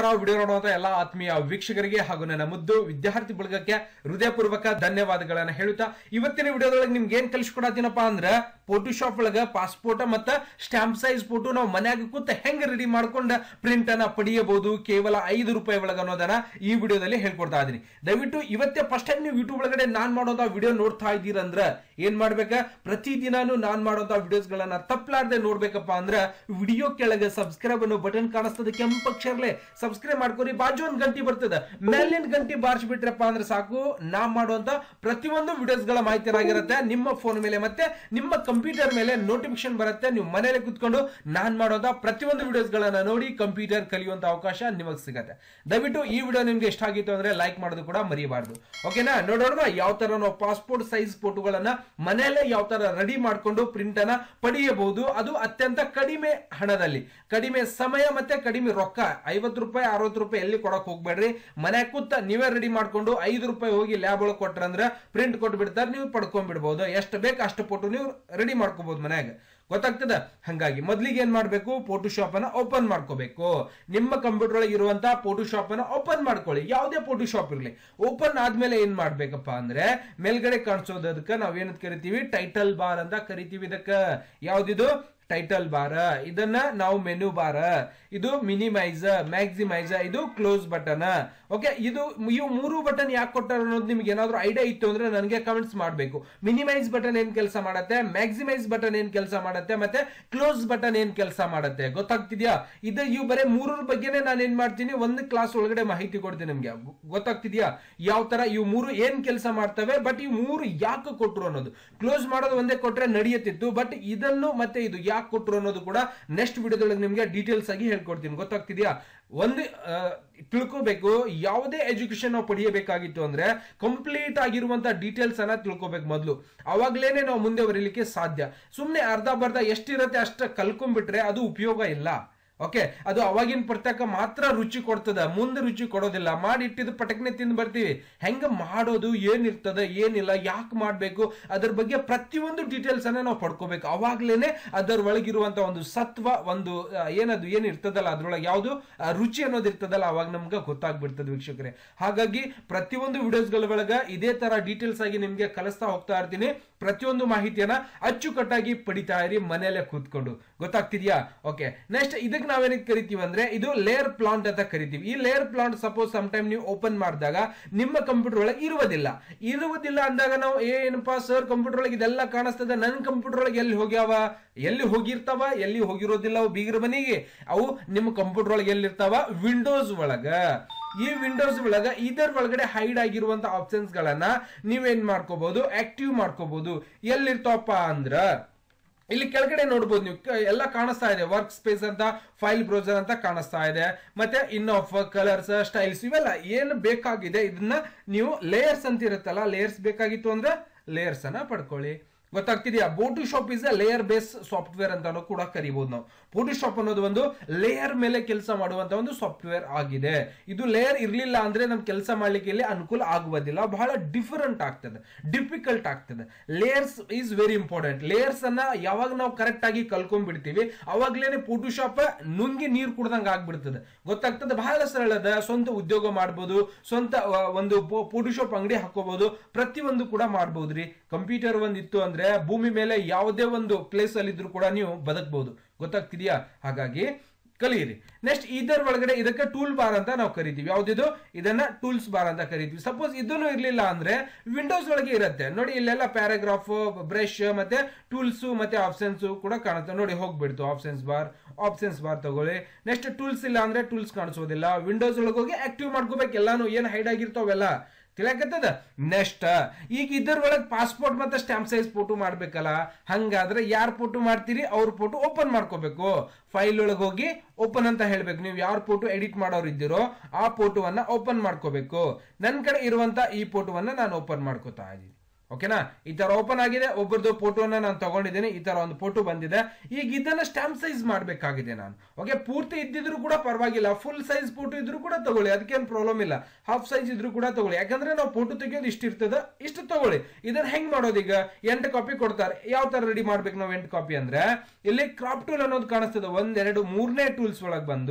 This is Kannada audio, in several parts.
ವಿಡಿಯೋ ನೋಡುವಂತ ಎಲ್ಲ ಆತ್ಮೀಯ ವೀಕ್ಷಕರಿಗೆ ಹಾಗೂ ನನ್ನ ಮುದ್ದು ವಿದ್ಯಾರ್ಥಿ ಬಳಗಕ್ಕೆ ಹೃದಯಪೂರ್ವಕ ಧನ್ಯವಾದಗಳನ್ನ ಹೇಳುತ್ತಾ ಇವತ್ತಿನ ವಿಡಿಯೋದೊಳಗೆ ನಿಮ್ಗೆ ಏನ್ ಕಲಿಸ್ಕೊಡತ್ತೀನಪ್ಪ ಅಂದ್ರ ಫೋಟೋಶಾಪ್ ಒಳಗ ಪಾಸ್ಪೋರ್ಟ್ ಮತ್ತ ಸ್ಟಾಂಪ್ ಸೈಜ್ ಫೋಟೋ ನಾವು ಮನ್ಯಾಗ ಕೂತ ಹೆಂಗ್ ರೆಡಿ ಮಾಡ್ಕೊಂಡ ಪ್ರಿಂಟ್ ಅನ್ನ ಪಡೆಯಬಹುದು ಕೇವಲ ಐದು ರೂಪಾಯಿ ಒಳಗ ಅನ್ನೋದನ್ನ ಈ ವಿಡಿಯೋದಲ್ಲಿ ಹೇಳ್ಕೊಡ್ತಾ ಇದೀನಿ ದಯವಿಟ್ಟು ಇವತ್ತೇ ಫಸ್ಟ್ ಟೈಮ್ ನೀವು ಯೂಟ್ಯೂಬ್ ಒಳಗಡೆ ನಾನ್ ಮಾಡೋಂತ ವಿಡಿಯೋ ನೋಡ್ತಾ ಇದ್ದೀರಂದ್ರ ಏನ್ ಮಾಡ್ಬೇಕ ಪ್ರತಿದಿನಾನು ನಾನ್ ಮಾಡೋಂತ ವಿಡಿಯೋಸ್ ಗಳನ್ನ ತಪ್ಪಲಾರ್ದೆ ನೋಡ್ಬೇಕಪ್ಪ ಅಂದ್ರ ವಿಡಿಯೋ ಕೆಳಗೆ ಸಬ್ಸ್ಕ್ರೈಬ್ ಅನ್ನೋ ಬಟನ್ ಕಾಣಿಸ್ತದೆ ಕೆಂಪಕ್ಷರಲೆ ಸಬ್ಸ್ಕ್ರೈಬ್ ಮಾಡ್ಕೊರಿ ಬಾಜು ಒಂದ್ ಗಂಟೆ ಬರ್ತದ ಮೇಲಿನ ಗಂಟೆ ಬಾರ್ಸಿ ಬಿಟ್ರಪ್ಪ ಅಂದ್ರೆ ಸಾಕು ನಾ ಮಾಡುವಂತ ಪ್ರತಿಯೊಂದು ವಿಡಿಯೋಸ್ ಗಳ ಮಾಹಿತಿ ಏನಾಗಿರುತ್ತೆ ನಿಮ್ಮ ಫೋನ್ ಮೇಲೆ ಮತ್ತೆ ನಿಮ್ಮ ಕಂಪ್ಯೂಟರ್ ಮೇಲೆ ನೋಟಿಫಿಕೇಶನ್ ಬರುತ್ತೆ ನೀವು ಮನೇಲೆ ಕುತ್ಕೊಂಡು ನಾನ್ ಮಾಡೋದ ಪ್ರತಿಯೊಂದು ವಿಡಿಯೋಸ್ ಗಳನ್ನ ನೋಡಿ ಕಂಪ್ಯೂಟರ್ ಕಲಿಯುವಂತ ಅವಕಾಶ ನಿಮಗೆ ಸಿಗತ್ತೆ ದಯವಿಟ್ಟು ಈ ವಿಡಿಯೋ ನಿಮ್ಗೆ ಇಷ್ಟ ಆಗಿತ್ತು ಅಂದ್ರೆ ಲೈಕ್ ಮಾಡೋದು ಕೂಡ ಮರಿಬಾರ್ದು ಓಕೆನಾ ನೋಡೋಣ ಯಾವ ತರ ನಾವು ಪಾಸ್ಪೋರ್ಟ್ ಸೈಜ್ ಫೋಟೋಗಳನ್ನ ಮನೆಯಲ್ಲೇ ಯಾವ ತರ ರೆಡಿ ಮಾಡ್ಕೊಂಡು ಪ್ರಿಂಟ್ ಅನ್ನ ಪಡೆಯಬಹುದು ಅದು ಅತ್ಯಂತ ಕಡಿಮೆ ಹಣದಲ್ಲಿ ಕಡಿಮೆ ಸಮಯ ಮತ್ತೆ ಕಡಿಮೆ ರೊಕ್ಕ ಐವತ್ತು ರೂಪಾಯಿ ಅರವತ್ತು ರೂಪಾಯಿ ಎಲ್ಲಿ ಕೊಡಕ್ ಹೋಗ್ಬೇಡ್ರಿ ಮನೆ ಕೂತ ನೀವೇ ರೆಡಿ ಮಾಡ್ಕೊಂಡು ಐದು ರೂಪಾಯಿ ಹೋಗಿ ಲ್ಯಾಬ್ ಒಳಗೆ ಕೊಟ್ರಂದ್ರ ಪ್ರಿಂಟ್ ಕೊಟ್ಟು ಬಿಡ್ತಾರೆ ನೀವು ಪಡ್ಕೊಂಡ್ಬಿಡ್ಬೋದು ಎಷ್ಟು ಬೇಕು ಅಷ್ಟು ಫೋಟೋ ನೀವು ರೆಡಿ ಮಾಡ್ಕೋಬಹುದು ಮನ್ಯಾಗ ಗೊತ್ತಾಗ್ತದ ಹಂಗಾಗಿ ಮೊದ್ಲಿಗೆ ಏನ್ ಮಾಡ್ಬೇಕು ಫೋಟೋಶಾಪ್ ಅನ್ನ ಓಪನ್ ಮಾಡ್ಕೋಬೇಕು ನಿಮ್ಮ ಕಂಪ್ಯೂಟರ್ ಒಳಗೆ ಇರುವಂತ ಫೋಟೋಶಾಪ್ ಅನ್ನ ಓಪನ್ ಮಾಡ್ಕೊಳ್ಳಿ ಯಾವುದೇ ಫೋಟೋಶಾಪ್ ಇರಲಿ ಓಪನ್ ಆದ್ಮೇಲೆ ಏನ್ ಮಾಡ್ಬೇಕಪ್ಪ ಅಂದ್ರೆ ಮೇಲ್ಗಡೆ ಕಾಣಿಸೋದಕ್ಕ ನಾವ್ ಏನಂತ ಕರಿತೀವಿ ಟೈಟಲ್ ಬಾರ್ ಅಂತ ಕರಿತೀವಿ ಇದಕ್ಕ ಯಾವ್ದಿದು ಟೈಟಲ್ ಬಾರ್ ಇದನ್ನ ನಾವು ಮೆನು ಬಾರ್ ಇದು ಮಿನಿಮೈಸ್ ಮ್ಯಾಕ್ಸಿಮೈಸ್ ಇದು ಕ್ಲೋಸ್ ಬಟನ್ ಓಕೆ ಇದು ಇವು ಮೂರು ಬಟನ್ ಯಾಕೆ ಕೊಟ್ಟಾರ ಅನ್ನೋದು ನಿಮ್ಗೆ ಏನಾದ್ರು ಐಡಿಯಾ ಇತ್ತು ಅಂದ್ರೆ ನನಗೆ ಕಮೆಂಟ್ಸ್ ಮಾಡಬೇಕು ಮಿನಿಮೈಸ್ ಬಟನ್ ಏನ್ ಕೆಲಸ ಮಾಡುತ್ತೆ ಮ್ಯಾಕ್ಸಿಮೈಸ್ ಬಟನ್ ಏನ್ ಕೆಲಸ ಮಾಡುತ್ತೆ ಮತ್ತೆ ಕ್ಲೋಸ್ ಬಟನ್ ಏನ್ ಕೆಲಸ ಮಾಡುತ್ತೆ ಗೊತ್ತಾಗ್ತಿದ್ಯಾ ಇದು ಇವು ಬರೀ ಮೂರರ ಬಗ್ಗೆನೇ ನಾನು ಏನ್ ಮಾಡ್ತೀನಿ ಒಂದು ಕ್ಲಾಸ್ ಒಳಗಡೆ ಮಾಹಿತಿ ಕೊಡ್ತೀನಿ ನಿಮ್ಗೆ ಗೊತ್ತಾಗ್ತಿದ್ಯಾ ಯಾವ ತರ ಇವು ಮೂರು ಏನ್ ಕೆಲಸ ಮಾಡ್ತವೆ ಬಟ್ ಈ ಮೂರು ಯಾಕೆ ಕೊಟ್ರು ಅನ್ನೋದು ಕ್ಲೋಸ್ ಮಾಡೋದು ಒಂದೇ ಕೊಟ್ರೆ ನಡೆಯುತ್ತಿತ್ತು ಬಟ್ ಇದನ್ನು ಮತ್ತೆ ಇದು ಯಾಕೆ ಕೊಟ್ರು ಅನ್ನೋದು ಕೂಡ ನೆಕ್ಸ್ಟ್ ವಿಡಿಯೋದೊಳಗೆ ನಿಮ್ಗೆ ಡೀಟೇಲ್ಸ್ ಆಗಿ ಹೇಳ್ಕೊಡ್ತೀನಿ ಗೊತ್ತಾಗ್ತಿದ್ಯಾ ಒಂದು ಆ, ತಿಳ್ಕೋಬೇಕು ಯಾವುದೇ ಎಜುಕೇಶನ್ ನಾವು ಪಡೆಯಬೇಕಾಗಿತ್ತು ಅಂದ್ರೆ ಕಂಪ್ಲೀಟ್ ಆಗಿರುವಂತ ಡೀಟೇಲ್ಸ್ ಅನ್ನ ತಿಳ್ಕೋಬೇಕು ಮೊದಲು ಅವಾಗ್ಲೇನೆ ನಾವು ಮುಂದೆ ಬರೀಲಿಕ್ಕೆ ಸಾಧ್ಯ ಸುಮ್ಮನೆ ಅರ್ಧ ಬರ್ಧ ಎಷ್ಟಿರತ್ತೆ ಅಷ್ಟ ಕಲ್ಕೊಂಡ್ಬಿಟ್ರೆ ಅದು ಉಪಯೋಗ ಇಲ್ಲ ಓಕೆ ಅದು ಅವಾಗಿನ ಪರ್ತಕ ಮಾತ್ರ ರುಚಿ ಕೊಡ್ತದ ಮುಂದೆ ರುಚಿ ಕೊಡೋದಿಲ್ಲ ಮಾಡಿ ಇಟ್ಟಿದ್ದು ಪಟಕ್ನೆ ತಿಂದು ಬರ್ತೀವಿ ಹೆಂಗ ಮಾಡೋದು ಏನಿರ್ತದ ಏನಿಲ್ಲ ಯಾಕೆ ಮಾಡ್ಬೇಕು ಅದ್ರ ಬಗ್ಗೆ ಪ್ರತಿಯೊಂದು ಡೀಟೇಲ್ಸ್ ಅನ್ನ ನಾವು ಪಡ್ಕೋಬೇಕು ಅವಾಗ್ಲೇನೆ ಅದರ ಒಳಗಿರುವಂತ ಒಂದು ಸತ್ವ ಒಂದು ಆ, ಏನದು ಏನ್ ಇರ್ತದಲ್ಲ ಅದ್ರೊಳಗೆ ಯಾವುದು ಆ, ರುಚಿ ಅನ್ನೋದು ಇರ್ತದಲ್ಲ ಅವಾಗ ನಮ್ಗೆ ಗೊತ್ತಾಗ್ಬಿಡ್ತದೆ ವೀಕ್ಷಕರೇ ಹಾಗಾಗಿ ಪ್ರತಿಯೊಂದು ವಿಡಿಯೋಸ್ಗಳ ಒಳಗ ಇದೇ ತರ ಡೀಟೇಲ್ಸ್ ಆಗಿ ನಿಮ್ಗೆ ಕಲಿಸ್ತಾ ಹೋಗ್ತಾ ಇರ್ತೀನಿ ಪ್ರತಿಯೊಂದು ಮಾಹಿತಿಯನ್ನ ಅಚ್ಚುಕಟ್ಟಾಗಿ ಪಡಿತಾ ಇರಿ ಮನೆಯಲ್ಲೇ ಕೂತ್ಕೊಂಡು ಗೊತ್ತಾಗ್ತಿದ್ಯಾ ಓಕೆ ನೆಕ್ಸ್ಟ್ ಇದಕ್ಕೆ ನಾವೇನಕ್ಕೆ ಕರಿತೀವಿ ಅಂದ್ರೆ ಇದು ಲೇಯರ್ ಪ್ಲಾಂಟ್ ಅಂತ ಕರಿತೀವಿ ಈ layer plant suppose some time ನೀವು ಓಪನ್ ಮಾಡಿದಾಗ ನಿಮ್ಮ ಕಂಪ್ಯೂಟರ್ ಒಳಗೆ ಇರುವುದಿಲ್ಲ ಇರುವುದಿಲ್ಲ ಅಂದಾಗ ನಾವು ಏನಪ್ಪಾ ಸರ್ ಕಂಪ್ಯೂಟರ್ ಒಳಗೆ ಇದೆಲ್ಲ ಕಾಣಿಸ್ತದೆ ನನ್ನ ಕಂಪ್ಯೂಟರ್ ಒಳಗೆ ಎಲ್ಲಿ ಹೋಗ್ಯಾವ ಎಲ್ಲಿ ಹೋಗಿರ್ತಾವ ಎಲ್ಲಿ ಹೋಗಿರೋದಿಲ್ಲ ಅವು ಬೀಗರ ಮನೆಗೆ ಅವು ನಿಮ್ಮ ಕಂಪ್ಯೂಟರ್ ಒಳಗೆ ಎಲ್ಲಿರ್ತಾವ ವಿಂಡೋಸ್ ಒಳಗ ಈ ವಿಂಡೋಸ್ ಒಳಗ ಇದರ ಒಳಗಡೆ ಹೈಡ್ ಆಗಿರುವಂತ ಆಪ್ಷನ್ಸ್ ಗಳನ್ನ ನೀವೇನ್ ಮಾಡ್ಕೋಬಹುದು ಆಕ್ಟಿವ್ ಮಾಡ್ಕೋಬಹುದು ಎಲ್ಲಿರ್ತಾವಪ್ಪ ಅಂದ್ರ ಇಲ್ಲಿ ಕೆಳಗಡೆ ನೋಡ್ಬೋದು ನೀವು ಕ- ಎಲ್ಲ ಕಾಣಿಸ್ತಾ ಇದೆ ವರ್ಕ್ ಸ್ಪೇಸ್ ಅಂತ ಫೈಲ್ ಬ್ರೌಸರ್ ಅಂತ ಕಾಣಿಸ್ತಾ ಇದೆ ಮತ್ತೆ ಇನ್ ಆಫ್ ಕಲರ್ಸ್ ಸ್ಟೈಲ್ಸ್ ಇವೆಲ್ಲ ಏನು ಬೇಕಾಗಿದೆ ಇದನ್ನ ನೀವು ಲೇಯರ್ಸ್ ಅಂತ ಇರುತ್ತಲ್ಲ ಲೇಯರ್ಸ್ ಬೇಕಾಗಿತ್ತು ಅಂದ್ರೆ ಲೇಯರ್ಸ್ ಅನ್ನ ಪಡ್ಕೊಳ್ಳಿ ಗೊತ್ತಾಗ್ತಿದೆಯಾ Photoshop is a layer base software ಅಂತಾನು ಕೂಡ ಕರಿಬಹುದು ನಾವು ಫೋಟೋಶಾಪ್ ಅನ್ನೋದು ಒಂದು ಲೇಯರ್ ಮೇಲೆ ಕೆಲಸ ಮಾಡುವಂತ ಒಂದು ಸಾಫ್ಟ್ವೇರ್ ಆಗಿದೆ ಇದು ಲೇಯರ್ ಇರ್ಲಿಲ್ಲ ಅಂದ್ರೆ ನಮ್ ಕೆಲಸ ಮಾಡ್ಲಿಕ್ಕೆ ಇಲ್ಲಿ ಅನುಕೂಲ ಆಗುವುದಿಲ್ಲ ಬಹಳ ಡಿಫರೆಂಟ್ ಆಗ್ತದೆ ಡಿಫಿಕಲ್ಟ್ ಆಗ್ತದೆ layers is very important layers ಅನ್ನ ಯಾವಾಗ ನಾವು ಕರೆಕ್ಟ್ ಆಗಿ ಕಲ್ಕೊಂಡ್ಬಿಡ್ತೀವಿ ಅವಾಗ್ಲೇನೆ ಫೋಟೋಶಾಪ್ ನುಂಗಿ ನೀರು ಕುಡ್ದಂಗ ಆಗ್ಬಿಡ್ತದೆ ಗೊತ್ತಾಗ್ತದೆ ಬಹಳ ಸರಳ ಅದ ಸ್ವಂತ ಉದ್ಯೋಗ ಮಾಡ್ಬೋದು ಸ್ವಂತ ಆ, ಒಂದು ಫೋಟೋಶಾಪ್ ಅಂಗಡಿ ಹಾಕೋಬಹುದು ಪ್ರತಿಯೊಂದು ಕೂಡ ಮಾಡ್ಬೋದ್ರಿ ಕಂಪ್ಯೂಟರ್ ಒಂದ್ ಇತ್ತು ಅಂದ್ರೆ ಭೂಮಿ ಮೇಲೆ ಯಾವುದೇ ಒಂದು ಪ್ಲೇಸ್ ಅಲ್ಲಿ ಇದ್ರೂ ಕೂಡ ನೀವು ಬದುಕಬಹುದು ಗೊತ್ತಾಗ್ತಿದ್ಯಾ ಹಾಗಾಗಿ ಕಲಿಯಿರಿ ನೆಕ್ಸ್ಟ್ ಇದರ ಒಳಗಡೆ ಇದಕ್ಕೆ ಟೂಲ್ ಬಾರ್ ಅಂತ ನಾವು ಕರಿತೀವಿ ಯಾವ್ದಿದು ಇದನ್ನ ಟೂಲ್ಸ್ ಬಾರ್ ಅಂತ ಕರಿತೀವಿ ಸಪೋಸ್ ಇದನ್ನು ಇರ್ಲಿಲ್ಲ ಅಂದ್ರೆ ವಿಂಡೋಸ್ ಒಳಗೆ ಇರುತ್ತೆ ನೋಡಿ ಇಲ್ಲೆಲ್ಲ ಪ್ಯಾರಾಗ್ರಾಫ್ ಬ್ರಷ್ ಮತ್ತೆ ಟೂಲ್ಸ್ ಮತ್ತೆ ಆಪ್ಷನ್ಸ್ ಕೂಡ ಕಾಣುತ್ತೆ ನೋಡಿ ಹೋಗ್ಬಿಡ್ತು ಆಪ್ಷನ್ಸ್ ಬಾರ್ ಆಪ್ಷನ್ಸ್ ಬಾರ್ ತಗೊಳ್ಳಿ ನೆಕ್ಸ್ಟ್ ಟೂಲ್ಸ್ ಇಲ್ಲ ಅಂದ್ರೆ ಟೂಲ್ಸ್ ಕಾಣಿಸೋದಿಲ್ಲ ವಿಂಡೋಸ್ ಒಳಗೆ ಹೋಗಿ ಆಕ್ಟಿವ್ ಮಾಡ್ಕೋಬೇಕು ಎಲ್ಲಾನು ಏನ್ ಹೈಡ್ ಆಗಿರ್ತಾವೆಲ್ಲ ತಿಳಿಯಕತ್ತದ ನೆಕ್ಸ್ಟ್ ಈಗ ಇದರ ಒಳಗೆ ಪಾಸ್ಪೋರ್ಟ್ ಮತ್ತೆ ಸ್ಟಾಂಪ್ ಸೈಜ್ ಫೋಟೋ ಮಾಡ್ಬೇಕಲ್ಲ ಹಂಗಾದ್ರೆ ಯಾರ್ ಫೋಟೋ ಮಾಡ್ತೀರಿ ಅವ್ರ ಫೋಟೋ ಓಪನ್ ಮಾಡ್ಕೋಬೇಕು ಫೈಲ್ ಒಳಗೆ ಹೋಗಿ ಓಪನ್ ಅಂತ ಹೇಳ್ಬೇಕು ನೀವು ಯಾರ ಫೋಟೋ ಎಡಿಟ್ ಮಾಡೋರು ಇದ್ದೀರೋ ಆ ಫೋಟೋವನ್ನ ಓಪನ್ ಮಾಡ್ಕೋಬೇಕು ನನ್ನ ಕಡೆ ಇರುವಂತ ಈ ಫೋಟೋವನ್ನ ನಾನು ಓಪನ್ ಮಾಡ್ಕೋತಾ ಇದ್ದೀನಿ ಓಕೆನಾ ಈ ತರ ಓಪನ್ ಆಗಿದೆ ಒಬ್ಬರದು ಫೋಟೋನ ನಾನು ತಗೊಂಡಿದ್ದೇನೆ ಈ ತರ ಒಂದು ಫೋಟೋ ಬಂದಿದೆ ಈಗ ಇದನ್ನ ಸ್ಟಾಂಪ್ ಸೈಜ್ ಮಾಡಬೇಕಾಗಿದೆ ನಾನು ಓಕೆ ಪೂರ್ತಿ ಇದ್ದಿದ್ರು ಕೂಡ ಪರವಾಗಿಲ್ಲ ಫುಲ್ ಸೈಜ್ ಫೋಟೋ ಇದ್ರು ಕೂಡ ತಗೊಳ್ಳಿ ಅದಕ್ಕೇನು ಪ್ರಾಬ್ಲಮ್ ಇಲ್ಲ ಹಾಫ್ ಸೈಜ್ ಇದ್ರು ಕೂಡ ತಗೊಳ್ಳಿ ಯಾಕಂದ್ರೆ ನಾವು ಫೋಟೋ ತೆಗಿಯೋದು ಇಷ್ಟ ಇರ್ತದ ಇಷ್ಟು ತಗೊಳ್ಳಿ ಇದನ್ನ ಹೆಂಗ್ ಮಾಡೋದು ಈಗ ಎಂಟು ಕಾಪಿ ಕೊಡ್ತಾರೆ ಯಾವ ತರ ರೆಡಿ ಮಾಡ್ಬೇಕು ನಾವು ಎಂಟು ಕಾಪಿ ಅಂದ್ರೆ ಇಲ್ಲಿ ಕ್ರಾಪ್ ಟೂಲ್ ಅನ್ನೋದು ಕಾಣಿಸ್ತದೆ ಒಂದೆರಡು ಮೂರನೇ ಟೂಲ್ಸ್ ಒಳಗೆ ಬಂದು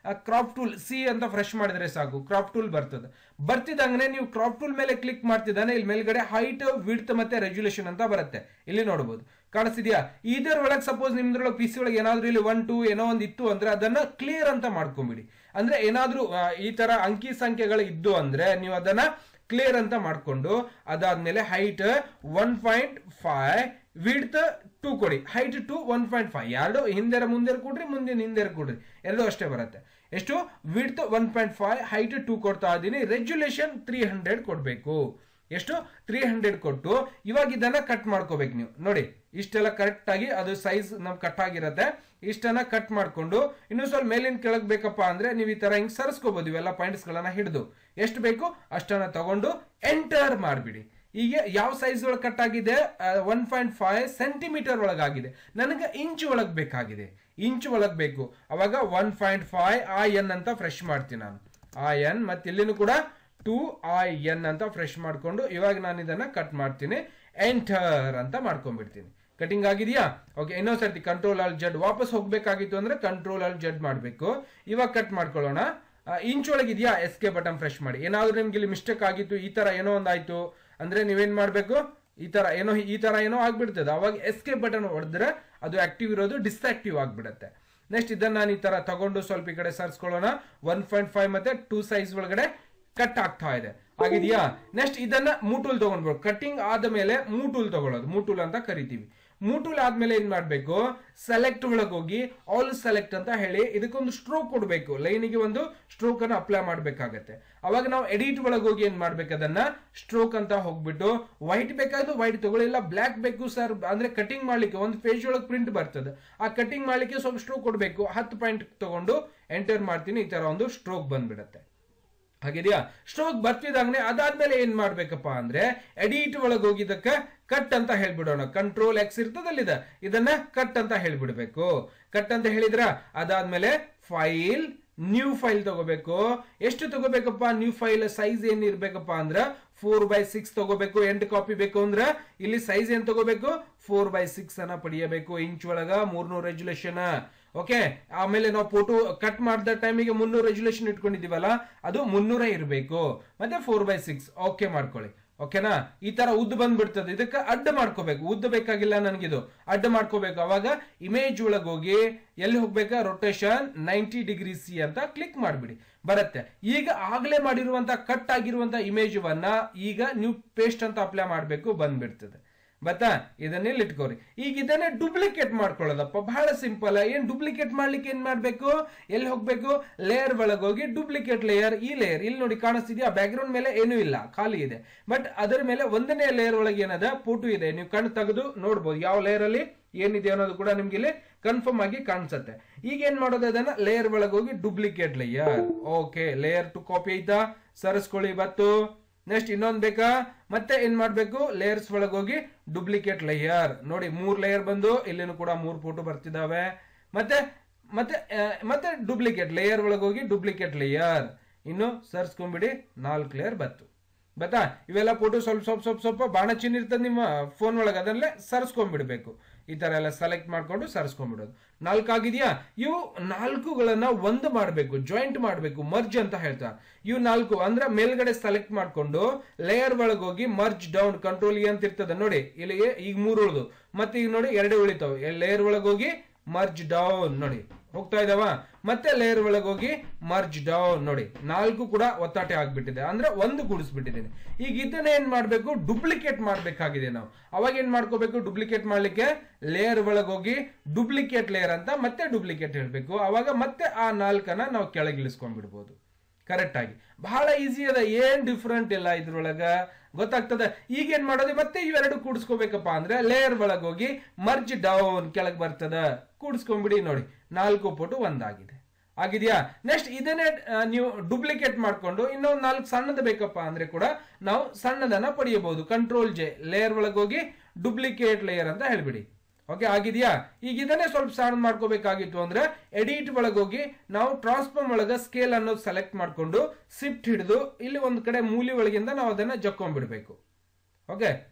ಕ್ರಾಪ್ ಟೂಲ್ ಸಿ ಅಂತ ಫ್ರೆಶ್ ಮಾಡಿದ್ರೆ ಸಾಕು ಕ್ರಾಪ್ ಟೂಲ್ ಬರ್ತದೆ ಬರ್ತಿದಂಗನೆ ನೀವು ಕ್ರಾಪ್ ಟೂಲ್ ಮೇಲೆ ಕ್ಲಿಕ್ ಮಾಡ್ತಿದ್ದಾನೆ ಇಲ್ಲಿ ಮೇಲ್ಗಡೆ ಹೈಟ್ ವಿಡ್ತ್ ಮತ್ತೆ ರೆಗ್ಯುಲೇಷನ್ ಅಂತ ಬರುತ್ತೆ ಇಲ್ಲಿ ನೋಡಬಹುದು ಕಾಣಿಸ್ತಿದ್ಯಾ ಇದರ ಒಳಗೆ ಸಪೋಸ್ ನಿಮ್ದ್ರೊಳಗೆ ಪಿ ಸಿ ಒಳಗೆ ಏನಾದ್ರೂ ಇಲ್ಲಿ ಒನ್ ಟೂ ಏನೋ ಒಂದು ಇತ್ತು ಅಂದ್ರೆ ಅದನ್ನ ಕ್ಲಿಯರ್ ಅಂತ ಮಾಡ್ಕೊಂಬಿಡಿ ಅಂದ್ರೆ ಏನಾದ್ರೂ ಆ, ಈ ತರ ಅಂಕಿ ಸಂಖ್ಯೆಗಳು ಇದ್ದು ಅಂದ್ರೆ ನೀವು ಅದನ್ನ ಕ್ಲಿಯರ್ ಅಂತ ಮಾಡ್ಕೊಂಡು ಅದಾದ್ಮೇಲೆ height one point five width two ಕೊಡಿ height two one point five ಎರಡು ಹಿಂದೆರ ಮುಂದೆ ಕೊಡ್ರಿ ಮುಂದಿನ ಹಿಂದೆರ ಕೊಡ್ರಿ ಎರಡು ಅಷ್ಟೇ ಬರುತ್ತೆ ಎಷ್ಟು width one point five height two ಕೊಡ್ತಾ ಇದ್ದೀನಿ ರೆಗ್ಯುಲೇಷನ್ ತ್ರೀ ಹಂಡ್ರೆಡ್ ಕೊಡಬೇಕು ಎಷ್ಟು ತ್ರೀ ಹಂಡ್ರೆಡ್ ಕೊಟ್ಟು ಇವಾಗ ಇದನ್ನ ಕಟ್ ಮಾಡ್ಕೋಬೇಕು ನೀವು ನೋಡಿ ಇಷ್ಟೆಲ್ಲ ಕರೆಕ್ಟ್ ಆಗಿ ಅದು ಸೈಜ್ ನಮ್ ಕಟ್ ಆಗಿರತ್ತೆ ಇಷ್ಟನ್ನ ಕಟ್ ಮಾಡ್ಕೊಂಡು ಇನ್ನು ಸ್ವಲ್ಪ ಮೇಲಿನ ಕೆಳಗ್ ಬೇಕಪ್ಪ ಅಂದ್ರೆ ನೀವು ಈ ತರ ಹಿಂಗ್ ಸರಿಸ್ಕೋಬಹುದು ಇವೆಲ್ಲ ಪಾಯಿಂಟ್ಸ್ ಗಳನ್ನ ಹಿಡಿದು ಎಷ್ಟು ಬೇಕು ಅಷ್ಟನ್ನ ತಗೊಂಡು ಎಂಟರ್ ಮಾಡ್ಬಿಡಿ ಈಗ ಯಾವ ಸೈಜ್ ಒಳಗೆ ಕಟ್ ಆಗಿದೆ ಒನ್ ಪಾಯಿಂಟ್ ಫೈವ್ ಸೆಂಟಿಮೀಟರ್ ಒಳಗಾಗಿದೆ ನನಗೆ ಇಂಚ್ ಒಳಗ್ ಬೇಕಾಗಿದೆ ಇಂಚ್ ಒಳಗ್ ಬೇಕು ಅವಾಗ ಒನ್ ಪಾಯಿಂಟ್ ಫೈವ್ ಆ ಎನ್ ಅಂತ ಫ್ರೆಶ್ ಮಾಡ್ತೀನಿ ನಾನು ಆ ಎನ್ ಮತ್ತೆ ಇಲ್ಲಿನೂ ಕೂಡ ಟು ಐ ಎನ್ ಅಂತ ಫ್ರೆಶ್ ಮಾಡ್ಕೊಂಡು ಇವಾಗ ನಾನು ಇದನ್ನ ಕಟ್ ಮಾಡ್ತೀನಿ ಎಂಟರ್ ಅಂತ ಮಾಡ್ಕೊಂಡ್ಬಿಡ್ತೀನಿ ಕಟಿಂಗ್ ಆಗಿದೆಯಾ ಓಕೆ ಇನ್ನೊಂದ್ ಸರ್ತಿ ಕಂಟ್ರೋಲ್ ಆಲ್ ಜಡ್ ವಾಪಸ್ ಹೋಗ್ಬೇಕಾಗಿತ್ತು ಅಂದ್ರೆ ಕಂಟ್ರೋಲ್ ಆಲ್ ಜಡ್ ಮಾಡಬೇಕು ಇವಾಗ ಕಟ್ ಮಾಡ್ಕೊಳ್ಳೋಣ ಇಂಚ್ ಒಳಗಿದೆಯಾ ಎಸ್ ಕೆ ಬಟನ್ ಫ್ರೆಶ್ ಮಾಡಿ ಏನಾದ್ರೂ ನಿಮ್ಗೆ ಇಲ್ಲಿ ಮಿಸ್ಟೇಕ್ ಆಗಿತ್ತು ಈ ತರ ಏನೋ ಒಂದಾಯ್ತು ಅಂದ್ರೆ ನೀವೇನ್ ಮಾಡ್ಬೇಕು ಈ ತರ ಏನೋ ಈ ತರ ಏನೋ ಆಗ್ಬಿಡ್ತದೆ ಅವಾಗ ಎಸ್ ಕೆ ಬಟನ್ ಹೊಡೆದ್ರೆ ಅದು ಆಕ್ಟಿವ್ ಇರೋದು ಡಿಸ್ಆಕ್ಟಿವ್ ಆಗ್ಬಿಡತ್ತೆ ನೆಕ್ಸ್ಟ್ ಇದನ್ನ ನಾನು ಈ ತರ ತಗೊಂಡು ಸ್ವಲ್ಪ ಈ ಕಡೆ ಸರ್ಸ್ಕೊಳ್ಳೋಣ ಒನ್ ಪಾಯಿಂಟ್ ಫೈವ್ ಮತ್ತೆ ಟೂ ಸೈಜ್ ಒಳಗಡೆ ಕಟ್ ಆಗ್ತಾ ಇದೆ ಆಗಿದೆಯಾ ನೆಕ್ಸ್ಟ್ ಇದನ್ನ ಮೂಟೂಲ್ ತಗೊಂಡ್ಬೋದು ಕಟ್ಟಿಂಗ್ ಆದ ಮೇಲೆ ಮೂಟೂಲ್ ತಗೊಳ್ಳೋದು ಮೂಟೂಲ್ ಅಂತ ಕರಿತೀವಿ ಮೂಟೂಲ್ ಆದ್ಮೇಲೆ ಏನ್ ಮಾಡ್ಬೇಕು ಸೆಲೆಕ್ಟ್ ಒಳಗೆ ಹೋಗಿ ಆಲ್ ಸೆಲೆಕ್ಟ್ ಅಂತ ಹೇಳಿ ಇದಕ್ಕೊಂದು ಸ್ಟ್ರೋಕ್ ಕೊಡಬೇಕು ಲೈನಿಗೆ ಒಂದು ಸ್ಟ್ರೋಕ್ ಅನ್ನು ಅಪ್ಲೈ ಮಾಡ್ಬೇಕಾಗತ್ತೆ ಅವಾಗ ನಾವು ಎಡಿಟ್ ಒಳಗೆ ಹೋಗಿ ಏನ್ ಮಾಡ್ಬೇಕು ಅದನ್ನ ಸ್ಟ್ರೋಕ್ ಅಂತ ಹೋಗ್ಬಿಟ್ಟು ವೈಟ್ ಬೇಕಾದ್ರು ವೈಟ್ ತಗೊಳ್ಳಿಲ್ಲ ಬ್ಲಾಕ್ ಬೇಕು ಸರ್ ಅಂದ್ರೆ ಕಟಿಂಗ್ ಮಾಡ್ಲಿಕ್ಕೆ ಒಂದು ಪೇಜ್ ಒಳಗೆ ಪ್ರಿಂಟ್ ಬರ್ತದೆ ಆ ಕಟಿಂಗ್ ಮಾಡ್ಲಿಕ್ಕೆ ಸ್ವಲ್ಪ ಸ್ಟ್ರೋಕ್ ಕೊಡಬೇಕು ಹತ್ತು ಪಾಯಿಂಟ್ ತಗೊಂಡು ಎಂಟರ್ ಮಾಡ್ತೀನಿ ಈ ತರ ಒಂದು ಸ್ಟ್ರೋಕ್ ಬಂದ್ಬಿಡತ್ತೆ ಹಾಗಿದೆಯಾ ಸ್ಟ್ರೋಕ್ ಬರ್ತಿದಾಗನೆ ಅದಾದ್ಮೇಲೆ ಏನ್ ಮಾಡ್ಬೇಕಪ್ಪ ಅಂದ್ರೆ ಎಡಿಟ್ ಒಳಗೆ ಹೋಗಿದ್ದಕ್ಕ ಕಟ್ ಅಂತ ಹೇಳ್ಬಿಡೋಣ ಕಂಟ್ರೋಲ್ ಎಕ್ಸ್ ಇರ್ತದಲ್ಲಿದ ಇದನ್ನ ಕಟ್ ಅಂತ ಹೇಳ್ಬಿಡ್ಬೇಕು ಕಟ್ ಅಂತ ಹೇಳಿದ್ರ ಅದಾದ್ಮೇಲೆ ಫೈಲ್ ನ್ಯೂ ಫೈಲ್ ತಗೋಬೇಕು ಎಷ್ಟು ತಗೋಬೇಕಪ್ಪ ನ್ಯೂ ಫೈಲ್ ಸೈಜ್ ಏನ್ ಇರ್ಬೇಕಪ್ಪ ಅಂದ್ರ ಫೋರ್ ಬೈ ಸಿಕ್ಸ್ ತಗೋಬೇಕು ಎಂಟು ಕಾಪಿ ಬೇಕು ಅಂದ್ರ ಇಲ್ಲಿ ಸೈಜ್ ಏನ್ ತಗೋಬೇಕು ಫೋರ್ ಬೈ ಸಿಕ್ಸ್ ಅನ್ನ ಪಡೆಯಬೇಕು ಇಂಚ್ ಒಳಗ ಮೂರ್ನೂರು ರೆಜುಲೇಷನ್ ಓಕೆ ಆಮೇಲೆ ನಾವು ಫೋಟೋ ಕಟ್ ಮಾಡಿದ ಟೈಮಿಗೆ ಮುನ್ನೂರು ರೆಜುಲೇಷನ್ ಇಟ್ಕೊಂಡಿದೀವಲ್ಲ ಅದು ಮುನ್ನೂರ ಇರಬೇಕು ಮತ್ತೆ ಫೋರ್ ಬೈ ಸಿಕ್ಸ್ ಓಕೆ ಮಾಡ್ಕೊಳ್ಳಿ ಓಕೆನಾ ಈ ತರ ಉದ್ದ ಬಂದ್ಬಿಡ್ತದೆ ಇದಕ್ಕೆ ಅಡ್ಡ ಮಾಡ್ಕೋಬೇಕು ಉದ್ದ ಬೇಕಾಗಿಲ್ಲ ನನಗಿದು ಅಡ್ಡ ಮಾಡ್ಕೋಬೇಕು ಅವಾಗ ಇಮೇಜ್ ಒಳಗೆ ಹೋಗಿ ಎಲ್ಲಿ ಹೋಗ್ಬೇಕಾ ರೊಟೇಷನ್ ನೈಂಟಿ ಡಿಗ್ರಿ ಸಿ ಅಂತ ಕ್ಲಿಕ್ ಮಾಡ್ಬಿಡಿ ಬರುತ್ತೆ ಈಗ ಆಗ್ಲೇ ಮಾಡಿರುವಂತ ಕಟ್ ಆಗಿರುವಂತ ಇಮೇಜ್ ಈಗ ನೀವು ಪೇಸ್ಟ್ ಅಂತ ಅಪ್ಲೈ ಮಾಡಬೇಕು ಬಂದ್ಬಿಡ್ತದೆ ಬತ್ತಾ ಇದನ್ನ ಇಲ್ಲಿ ಇಟ್ಕೋರಿ ಈಗ ಇದನ್ನೇ ಡುಪ್ಲಿಕೇಟ್ ಮಾಡ್ಕೊಳ್ಳೋದಪ್ಪ ಬಹಳ ಸಿಂಪಲ್ ಏನ್ ಡುಪ್ಲಿಕೇಟ್ ಮಾಡ್ಲಿಕ್ಕೆ ಏನ್ ಮಾಡ್ಬೇಕು ಎಲ್ಲಿ ಹೋಗ್ಬೇಕು ಲೇಯರ್ ಒಳಗೆ ಹೋಗಿ ಡುಪ್ಲಿಕೇಟ್ ಲೇಯರ್ ಈ ಲೇಯರ್ ಇಲ್ಲಿ ನೋಡಿ ಕಾಣಿಸ್ತಿದ್ಯಾ ಬ್ಯಾಕ್ ಗ್ರೌಂಡ್ ಮೇಲೆ ಏನೂ ಇಲ್ಲ ಖಾಲಿ ಇದೆ ಬಟ್ ಅದರ ಮೇಲೆ ಒಂದನೇ ಲೇಯರ್ ಒಳಗೆ ಏನದ ಫೋಟೋ ಇದೆ ನೀವು ಕಣ್ಣು ತೆಗೆದು ನೋಡ್ಬೋದು ಯಾವ ಲೇಯರ್ ಅಲ್ಲಿ ಏನಿದೆ ಅನ್ನೋದು ಕೂಡ ನಿಮ್ಗೆ ಇಲ್ಲಿ ಕನ್ಫರ್ಮ್ ಆಗಿ ಕಾಣಿಸುತ್ತೆ ಈಗ ಏನ್ ಮಾಡೋದು ಅದನ್ನ ಲೇಯರ್ ಒಳಗೆ ಹೋಗಿ duplicate layer okay layer two copy ಐತಾ ಸರಿಸ್ಕೊಳ್ಳಿ ಬತ್ತು ನೆಕ್ಸ್ಟ್ ಇನ್ನೊಂದ್ ಬೇಕಾ ಮತ್ತೆ ಏನ್ ಮಾಡ್ಬೇಕು ಲೇಯರ್ಸ್ ಒಳಗೆ ಹೋಗಿ ಡುಪ್ಲಿಕೇಟ್ ಲೇಯರ್ ನೋಡಿ ಮೂರ್ ಲೇಯರ್ ಬಂದು ಇಲ್ಲಿನೂ ಕೂಡ ಮೂರ್ ಫೋಟೋ ಬರ್ತಿದಾವೆ ಮತ್ತೆ ಮತ್ತೆ ಆ, ಮತ್ತೆ ಡುಪ್ಲಿಕೇಟ್ ಲೇಯರ್ ಒಳಗೆ ಹೋಗಿ ಡುಪ್ಲಿಕೇಟ್ ಲೇಯರ್ ಇನ್ನು ಸರ್ಸ್ಕೊಂಡ್ಬಿಡಿ ನಾಲ್ಕು ಲೇಯರ್ ಬತ್ತು ಬತ್ತಾ ಇವೆಲ್ಲ ಫೋಟೋ ಸ್ವಲ್ಪ ಸ್ವಲ್ಪ ಸ್ವಲ್ಪ ಸ್ವಲ್ಪ ಬಾಣ ಚಿನ್ನ ಇರ್ತದೆ ನಿಮ್ಮ ಫೋನ್ ಒಳಗೆ ಅದನ್ನೇ ಸರಿಸ್ಕೊಂಡ್ಬಿಡ್ಬೇಕು ಈ ತರ ಎಲ್ಲ ಸೆಲೆಕ್ಟ್ ಮಾಡ್ಕೊಂಡು ಸರಿಸ್ಕೊಂಡ್ಬಿಡೋದು ನಾಲ್ಕು ಆಗಿದೆಯಾ ಇವು ನಾಲ್ಕುಗಳನ್ನ ಒಂದು ಮಾಡಬೇಕು ಜಾಯಿಂಟ್ ಮಾಡಬೇಕು ಮರ್ಜ್ ಅಂತ ಹೇಳ್ತಾರೆ ಇವು ನಾಲ್ಕು ಅಂದ್ರೆ ಮೇಲ್ಗಡೆ ಸೆಲೆಕ್ಟ್ ಮಾಡ್ಕೊಂಡು ಲೇಯರ್ ಒಳಗೆ ಹೋಗಿ ಮರ್ಜ್ ಡೌನ್ ಕಂಟ್ರೋಲ್ ಅಂತ ಇರ್ತದೆ ನೋಡಿ ಇಲ್ಲಿಗೆ ಈಗ ಮೂರು ಉಳಿದು ಮತ್ತೆ ಈಗ ನೋಡಿ ಎರಡೇ ಉಳಿತಾವೆ ಲೇಯರ್ ಒಳಗೆ ಹೋಗಿ ಮರ್ಜ್ ಡೌನ್ ನೋಡಿ ಹೋಗ್ತಾ ಇದಾವ ಮತ್ತೆ ಲೇಯರ್ ಒಳಗೆ ಹೋಗಿ ಮರ್ಜ್ ಡೌನ್ ನೋಡಿ ನಾಲ್ಕು ಕೂಡ ಒತ್ತಾಟೆ ಆಗ್ಬಿಟ್ಟಿದೆ ಅಂದ್ರೆ ಒಂದು ಕೂಡಿಸ್ಬಿಟ್ಟಿದ್ದೀನಿ ಈಗ ಇದನ್ನ ಏನ್ ಮಾಡ್ಬೇಕು ಡುಪ್ಲಿಕೇಟ್ ಮಾಡ್ಬೇಕಾಗಿದೆ ನಾವು ಅವಾಗ ಏನ್ ಮಾಡ್ಕೋಬೇಕು ಡುಪ್ಲಿಕೇಟ್ ಮಾಡ್ಲಿಕ್ಕೆ ಲೇಯರ್ ಒಳಗೆ ಹೋಗಿ ಡುಪ್ಲಿಕೇಟ್ ಲೇಯರ್ ಅಂತ ಮತ್ತೆ ಡುಪ್ಲಿಕೇಟ್ ಹೇಳ್ಬೇಕು ಅವಾಗ ಮತ್ತೆ ಆ ನಾಲ್ಕನ್ನ ನಾವು ಕೆಳಗಿಳಿಸ್ಕೊಂಡ್ಬಿಡ್ಬೋದು ಕರೆಕ್ಟ್ ಆಗಿ ಬಹಳ ಈಸಿ ಅದ ಏನ್ ಡಿಫ್ರೆಂಟ್ ಇಲ್ಲ ಇದ್ರೊಳಗ ಗೊತ್ತಾಗ್ತದೆ ಈಗ ಏನ್ ಮಾಡೋದು ಮತ್ತೆ ಇವೆರಡು ಕೂಡಿಸ್ಕೋಬೇಕಪ್ಪ ಅಂದ್ರೆ ಲೇಯರ್ ಒಳಗೆ ಹೋಗಿ ಮರ್ಜ್ ಡೌನ್ ಕೆಳಗ್ ಬರ್ತದ ಕೂಡಿಸ್ಕೊಂಡ್ಬಿಡಿ ನೋಡಿ ನಾಲ್ಕು ಫೋಟೋ ಒಂದಾಗಿದೆ ಆಗಿದೆಯಾ ನೆಕ್ಸ್ಟ್ ಇದನ್ನೇ ಆ, ನೀವು ಡುಪ್ಲಿಕೇಟ್ ಮಾಡ್ಕೊಂಡು ಇನ್ನೊಂದು ನಾಲ್ಕು ಸಣ್ಣದ ಬೇಕಪ್ಪ ಅಂದ್ರೆ ಕೂಡ ನಾವು ಸಣ್ಣದನ್ನ ಪಡೆಯಬಹುದು ಕಂಟ್ರೋಲ್ ಜೆ ಲೇಯರ್ ಒಳಗೆ ಹೋಗಿ ಡುಪ್ಲಿಕೇಟ್ ಲೇಯರ್ ಅಂತ ಹೇಳ್ಬಿಡಿ ಓಕೆ ಆಗಿದೆಯಾ ಈಗ ಇದನ್ನೇ ಸ್ವಲ್ಪ ಸಣ್ಣ ಮಾಡ್ಕೋಬೇಕಾಗಿತ್ತು ಅಂದ್ರೆ ಎಡಿಟ್ ಒಳಗೆ ಹೋಗಿ ನಾವು ಟ್ರಾನ್ಸ್ಫಾರ್ಮ್ ಒಳಗೆ ಸ್ಕೇಲ್ ಅನ್ನೋದು ಸೆಲೆಕ್ಟ್ ಮಾಡ್ಕೊಂಡು ಸಿಫ್ಟ್ ಹಿಡಿದು ಇಲ್ಲಿ ಒಂದು ಕಡೆ ಮೂಲಿ ಒಳಗಿಂದ ನಾವು ಅದನ್ನ ಜಕ್ಕೊಂಡ್ಬಿಡ್ಬೇಕು ಓಕೆ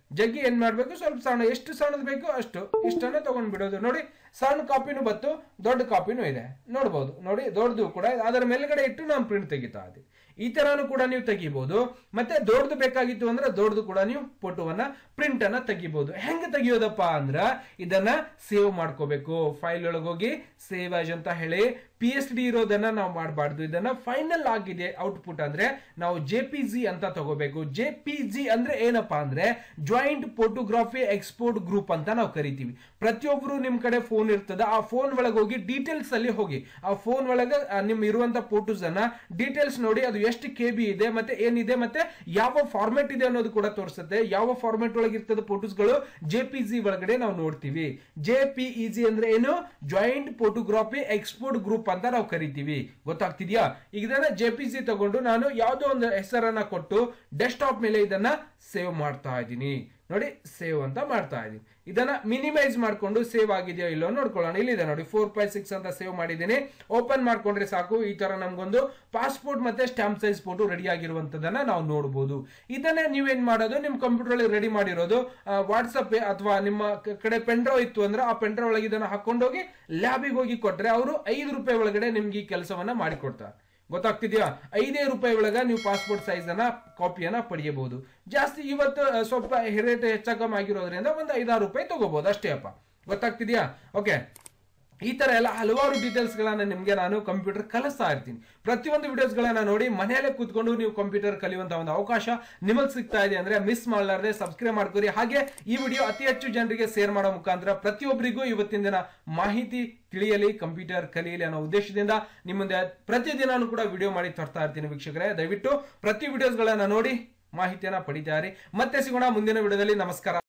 ಜಗ್ಗಿ ಏನ್ ಮಾಡ್ಬೇಕು ಸ್ವಲ್ಪ ಸಣ್ಣ ಎಷ್ಟು ಸಣ್ಣದು ಬೇಕು ಅಷ್ಟು ಇಷ್ಟನ್ನ ತಗೊಂಡ್ ಬಿಡೋದು ನೋಡಿ ಸಣ್ಣ ಕಾಪಿನೂ ಬತ್ತು ದೊಡ್ಡ ಕಾಪಿನೂ ಇದೆ ನೋಡ್ಬೋದು ನೋಡಿ ದೊಡ್ಡದು ಕೂಡ ಇದೆ. ಅದರ ಮೇಲ್ಗಡೆ ಇಟ್ಟು ನಾವು ಪ್ರಿಂಟ್ ತೆಗಿತಾ ಇದ್ದೀವಿ ಈ ತರಾನು ಕೂಡ ನೀವು ತೆಗಿಬಹುದು ಮತ್ತೆ ದೊಡ್ಡದು ಬೇಕಾಗಿತ್ತು ಅಂದ್ರೆ ದೊಡ್ಡದು ಕೂಡ ನೀವು ಫೋಟೋವನ್ನ ಪ್ರಿಂಟ್ ಅನ್ನ ತೆಗಿಬಹುದು ಹೆಂಗ್ ತೆಗಿಯೋದಪ್ಪ ಅಂದ್ರ ಇದನ್ನ ಸೇವ್ ಮಾಡ್ಕೋಬೇಕು ಫೈಲ್ ಒಳಗೋಗಿ ಸೇವ್ ಆಜ್ ಅಂತ ಹೇಳಿ ಪಿ ಎಚ್ ಡಿ ಇರೋದನ್ನ ನಾವು ಮಾಡಬಾರ್ದು ಇದನ್ನ ಫೈನಲ್ ಆಗಿದೆ ಔಟ್ಪುಟ್ ಅಂದ್ರೆ ನಾವು ಜೆ ಪಿ ಜಿ ಅಂತ ತಗೋಬೇಕು ಜೆ ಪಿ ಜಿ ಅಂದ್ರೆ ಏನಪ್ಪಾ ಅಂದ್ರೆ ಜಾಯಿಂಟ್ ಫೋಟೋಗ್ರಫಿ ಎಕ್ಸ್ಪೋರ್ಟ್ ಗ್ರೂಪ್ ಅಂತ ನಾವು ಕರಿತೀವಿ ಪ್ರತಿಯೊಬ್ರು ನಿಮ್ ಕಡೆ ಫೋನ್ ಇರ್ತದ ಆ ಫೋನ್ ಒಳಗೆ ಹೋಗಿ ಡೀಟೇಲ್ಸ್ ಅಲ್ಲಿ ಹೋಗಿ ಆ ಫೋನ್ ಒಳಗೆ ಆ, ನಿಮ್ ಇರುವಂತ ಫೋಟೋಸ್ ಅನ್ನ ಡೀಟೇಲ್ಸ್ ನೋಡಿ ಅದು ಎಷ್ಟು ಕೆ ಬಿ ಇದೆ ಮತ್ತೆ ಏನಿದೆ ಮತ್ತೆ ಯಾವ ಫಾರ್ಮೆಟ್ ಇದೆ ಅನ್ನೋದು ಕೂಡ ತೋರಿಸುತ್ತೆ ಯಾವ ಫಾರ್ಮೆಟ್ ಒಳಗೆ ಇರ್ತದೆ ಫೋಟೋಸ್ಗಳು ಜೆ ಪಿ ಜಿ ಒಳಗಡೆ ನಾವು ನೋಡ್ತೀವಿ ಜೆ ಪಿ ಇ ಜಿ ಅಂದ್ರೆ ಏನು ಜಾಯಿಂಟ್ ಫೋಟೋಗ್ರಫಿ ಎಕ್ಸ್ಪೋರ್ಟ್ ಗ್ರೂಪ್ ಅಂತ ನಾವು ಕರಿತೀವಿ ಗೊತ್ತಾಗ್ತಿದ್ಯಾ ಈಗ ಇದನ್ನ ಜೆ ಪಿ ಜಿ ತಗೊಂಡು ನಾನು ಯಾವುದೋ ಒಂದು ಹೆಸರನ್ನ ಕೊಟ್ಟು ಡೆಸ್ಕ್ಟಾಪ್ ಮೇಲೆ ಇದನ್ನ ಸೇವ್ ಮಾಡ್ತಾ ಇದ್ದೀನಿ ನೋಡಿ ಸೇವ್ ಅಂತ ಮಾಡ್ತಾ ಇದ್ದೀನಿ ಇದನ್ನ ಮಿನಿಮೈಸ್ ಮಾಡ್ಕೊಂಡು ಸೇವ್ ಆಗಿದೆಯೋ ಇಲ್ಲೋ ನೋಡ್ಕೊಳ್ಳೋಣ ಇಲ್ಲಿದೆ ನೋಡಿ ಫೋರ್ ಫೈವ್ ಸಿಕ್ಸ್ ಅಂತ ಸೇವ್ ಮಾಡಿದ್ದೀನಿ ಓಪನ್ ಮಾಡ್ಕೊಂಡ್ರೆ ಸಾಕು ಈ ತರ ನಮ್ಗೊಂದು ಪಾಸ್ಪೋರ್ಟ್ ಮತ್ತೆ ಸ್ಟಾಂಪ್ ಸೈಜ್ ಫೋಟೋ ರೆಡಿ ಆಗಿರುವಂತದನ್ನ ನಾವು ನೋಡಬಹುದು ಇದನ್ನೇ ನೀವೇನ್ ಮಾಡೋದು ನಿಮ್ ಕಂಪ್ಯೂಟರ್ ಅಲ್ಲಿ ರೆಡಿ ಮಾಡಿರೋದು ವಾಟ್ಸಪ್ ಅಥವಾ ನಿಮ್ಮ ಕ- ಕಡೆ ಪೆಂಡ್ರವ್ ಇತ್ತು ಅಂದ್ರೆ ಆ ಪೆಂಡ್ರವ್ ಒಳಗೆ ಇದನ್ನ ಹಾಕೊಂಡೋಗಿ ಲ್ಯಾಬಿಗೆ ಹೋಗಿ ಕೊಟ್ರೆ ಅವರು ಐದು ರೂಪಾಯಿ ಒಳಗಡೆ ನಿಮ್ಗೆ ಈ ಕೆಲಸವನ್ನ ಮಾಡಿಕೊಡ್ತಾರೆ ಗೊತ್ತಾಗ್ತಿದ್ಯಾ ಐದೇ ರೂಪಾಯಿ ಒಳಗ ನೀವು ಪಾಸ್ಪೋರ್ಟ್ ಸೈಜ್ ಅನ್ನ ಕಾಪಿಯನ್ನ ಪಡೆಯಬಹುದು ಜಾಸ್ತಿ ಇವತ್ತು ಆ, ಸ್ವಲ್ಪ ರೇಟ್ ಹೆಚ್ಚಕಮ್ ಆಗಿರೋದ್ರಿಂದ ಒಂದು ಐದಾರು ರೂಪಾಯಿ ತಗೋಬಹುದು ಅಷ್ಟೇ ಅಪ್ಪ ಗೊತ್ತಾಗ್ತಿದ್ಯಾ ಓಕೆ ಈ ತರ ಎಲ್ಲ ಹಲವಾರು ಡೀಟೇಲ್ಸ್ ಗಳನ್ನ ನಿಮ್ಗೆ ನಾನು ಕಂಪ್ಯೂಟರ್ ಕಲಿಸ್ತಾ ಇರ್ತೀನಿ ಪ್ರತಿಯೊಂದು ವಿಡಿಯೋಸ್ ಗಳನ್ನ ನೋಡಿ ಮನೆಯಲ್ಲೇ ಕೂತ್ಕೊಂಡು ನೀವು ಕಂಪ್ಯೂಟರ್ ಕಲಿಯುವಂತ ಒಂದು ಅವಕಾಶ ನಿಮಗೆ ಸಿಗ್ತಾ ಇದೆ ಅಂದ್ರೆ ಮಿಸ್ ಮಾಡಲಾರದೆ ಸಬ್ಸ್ಕ್ರೈಬ್ ಮಾಡ್ಕೊರಿ ಹಾಗೆ ಈ ವಿಡಿಯೋ ಅತಿ ಹೆಚ್ಚು ಜನರಿಗೆ ಶೇರ್ ಮಾಡೋ ಮುಖಾಂತರ ಪ್ರತಿಯೊಬ್ಬರಿಗೂ ಇವತ್ತಿನ ದಿನ ಮಾಹಿತಿ ತಿಳಿಯಲಿ ಕಂಪ್ಯೂಟರ್ ಕಲಿಯಲಿ ಅನ್ನೋ ಉದ್ದೇಶದಿಂದ ನಿಮ್ಮ ಮುಂದೆ ಪ್ರತಿದಿನಾನು ಕೂಡ ವಿಡಿಯೋ ಮಾಡಿ ತರ್ತಾ ಇರ್ತೀನಿ ವೀಕ್ಷಕರೇ ದಯವಿಟ್ಟು ಪ್ರತಿ ವಿಡಿಯೋಸ್ ಗಳನ್ನ ನೋಡಿ ಮಾಹಿತಿಯನ್ನ ಪಡಿತಾರೆ ಮತ್ತೆ ಸಿಗೋಣ ಮುಂದಿನ ವಿಡಿಯೋದಲ್ಲಿ ನಮಸ್ಕಾರ